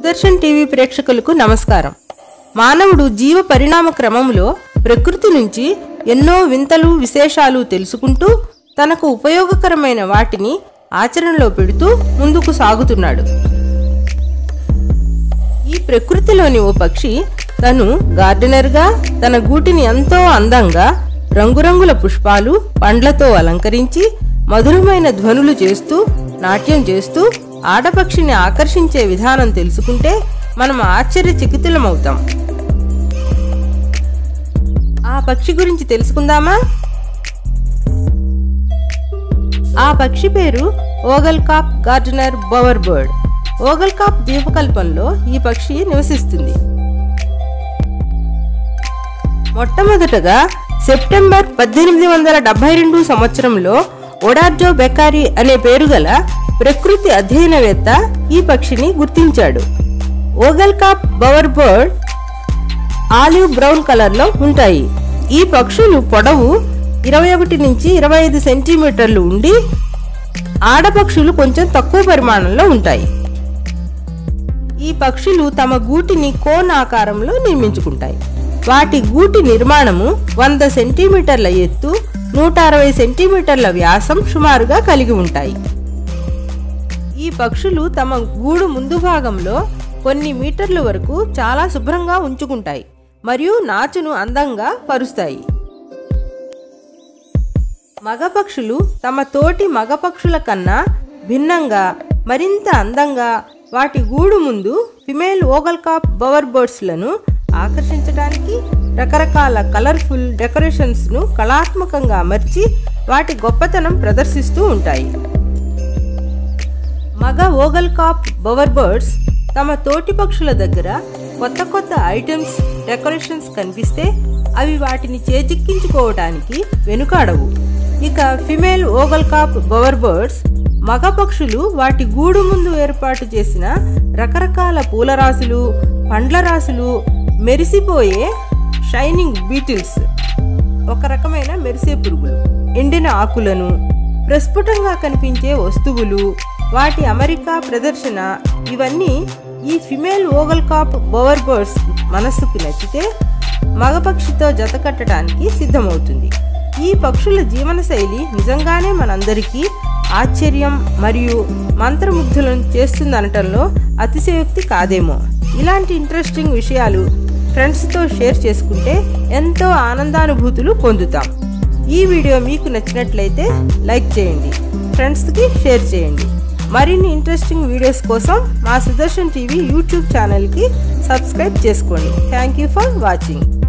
Sudarshan TV ప్రేక్షకులకు నమస్కారం మానవుడు జీవ పరిణామ క్రమంలో ప్రకృతి నుంచి ఎన్నో వింతలు విశేషాలు తెలుసుకుంటూ తనకు ఉపయోగకరమైన వాటిని ఆచరణలో పెడుతూ ముందుకు సాగుతున్నాడు ఈ ప్రకృతిలోని ఓ పక్షి తను గార్డెనర్గా తన గూటిని ఎంతో అందంగా రంగురంగుల పుష్పాలు పండ్లతో అలంకరించి మధురమైన ధ్వనులు చేస్తూ నాట్యం చేస్తూ ఆడపక్షిని ఆకర్షించే విధానం తెలుసుకుంటే మనం ఆశ్చర్యచకితులమవుతాం ఆ పక్షి గురించి తెలుసుకుందామా ఆ పక్షి పేరు Vogelkop gardener bowerbird Vogelkop ద్వీపకల్పంలో ఈ పక్షి నివసిస్తుంది మొట్టమొదటగా సెప్టెంబర్ పద్దెనిమిది వందల డెబ్బై రెండు సంవత్సరంలో ఒడార్జో బెకారీ అనే పేరు గల ప్రకృతి అధ్యయనవేత్త ఈ పక్షిని గుర్తించాడు Vogelkop bowerbird olive brown కలర్లో ఉంటాయి ఈ పక్షులు పొడవు ఇరవై ఒకటి నుంచి ఇరవై ఐదు సెంటీమీటర్లు ఉండి ఆడపక్షులు కొంచెం తక్కువ పరిమాణంలో ఉంటాయి ఈ పక్షులు తమ గూటిని కోన్ ఆకారంలో నిర్మించుకుంటాయి వాటి గూటి నిర్మాణము వంద సెంటీమీటర్ల ఎత్తు నూట అరవై సెంటీమీటర్ల వ్యాసం సుమారుగా కలిగి ఉంటాయి ఈ పక్షులు తమ గూడు ముందు భాగంలో కొన్ని మీటర్ల వరకు చాలా శుభ్రంగా ఉంచుకుంటాయి మరియు నాచును అందంగా పరుస్తాయి మగ పక్షులు తమ తోటి మగ పక్షుల కన్నా భిన్నంగా మరింత అందంగా వాటి గూడు ముందు ఫిమేల్ ఓగల్ కాప్ బవర్ బర్డ్స్లను ఆకర్షించడానికి రకరకాల కలర్ఫుల్ డెకరేషన్స్ను కళాత్మకంగా అమర్చి వాటి గొప్పతనం ప్రదర్శిస్తూ ఉంటాయి మగ ఓగల్ కాప్ బవర్ బర్డ్స్ తమ తోటి పక్షుల దగ్గర కొత్త కొత్త ఐటమ్స్ డెకరేషన్స్ కనిపిస్తే అవి వాటిని చేజిక్కించుకోవటానికి వెనుకాడవు ఇక female Vogelkop bowerbirds మగ పక్షులు వాటి గూడు ముందు ఏర్పాటు చేసిన రకరకాల పూల రాసులు పండ్ల రాసులు మెరిసిపోయే షైనింగ్ బీటిల్స్ ఒక రకమైన మెరిసే పురుగులు ఎండిన ఆకులను ప్రస్ఫుటంగా కనిపించే వస్తువులు వాటి అమెరికా ప్రదర్శన ఇవన్నీ ఈ female Vogelkop bowerbirds మనస్సుకు నచ్చితే మగపక్షితో జత కట్టడానికి సిద్ధమవుతుంది ఈ పక్షుల జీవనశైలి నిజంగానే మనందరికీ ఆశ్చర్యం మరియు మంత్రముగ్ధులను చేస్తుందనటంలో అతిశయోక్తి కాదేమో ఇలాంటి ఇంట్రెస్టింగ్ విషయాలు ఫ్రెండ్స్తో షేర్ చేసుకుంటే ఎంతో ఆనందానుభూతులు పొందుతాం ఈ వీడియో మీకు నచ్చినట్లయితే లైక్ చేయండి ఫ్రెండ్స్కి షేర్ చేయండి మరిన్ని ఇంట్రెస్టింగ్ వీడియోస్ కోసం మా సుదర్శన్ టీవీ యూట్యూబ్ ఛానల్కి సబ్స్క్రైబ్ చేసుకోండి థ్యాంక్ యూ ఫర్ వాచింగ్